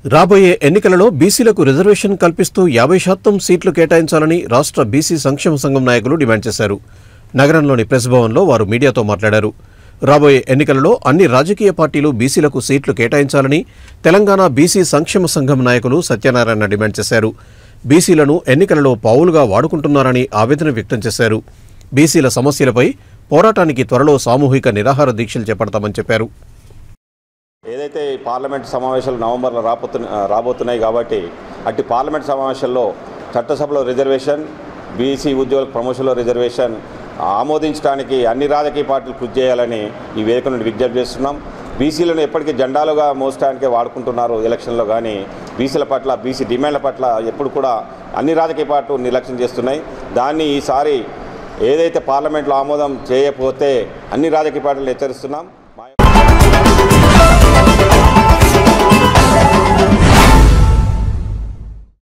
రాబోయే ఎన్నికలలో బీసీలకు రిజర్వేషన్ కల్పిస్తూ యాభై శాతం సీట్లు కేటాయించాలని రాష్ట్ర బీసీ సంక్షేమ సంఘం నాయకులు డిమాండ్ చేశారు నగరంలోని ప్రెస్ భవన్లో వారు మీడియాతో మాట్లాడారు రాబోయే ఎన్నికలలో అన్ని రాజకీయ పార్టీలు బీసీలకు సీట్లు కేటాయించాలని తెలంగాణ బీసీ సంక్షేమ సంఘం నాయకులు సత్యనారాయణ డిమాండ్ చేశారు బీసీలను ఎన్నికలలో పావులుగా వాడుకుంటున్నారని ఆవేదన వ్యక్తం చేశారు బీసీల సమస్యలపై పోరాటానికి త్వరలో సామూహిక నిరాహార దీక్షలు చేపడతామని చెప్పారు ఏదైతే ఈ పార్లమెంట్ సమావేశాలు నవంబర్లో రాబోతున్న రాబోతున్నాయి కాబట్టి అట్టి పార్లమెంట్ సమావేశాల్లో చట్టసభలో రిజర్వేషన్ బీసీ ఉద్యోగుల ప్రమోషన్లో రిజర్వేషన్ ఆమోదించడానికి అన్ని రాజకీయ పార్టీలు కృషి చేయాలని ఈ వేదిక నుండి విజ్ఞప్తి చేస్తున్నాం బీసీలను ఎప్పటికీ జెండాలుగా మోసడానికే వాడుకుంటున్నారు ఎలక్షన్లో కానీ బీసీల పట్ల బీసీ డిమాండ్ల పట్ల ఎప్పుడు కూడా అన్ని రాజకీయ పార్టీలు నిర్లక్ష్యం చేస్తున్నాయి దాన్ని ఈసారి ఏదైతే పార్లమెంట్లో ఆమోదం చేయకపోతే అన్ని రాజకీయ పార్టీలు హెచ్చరిస్తున్నాం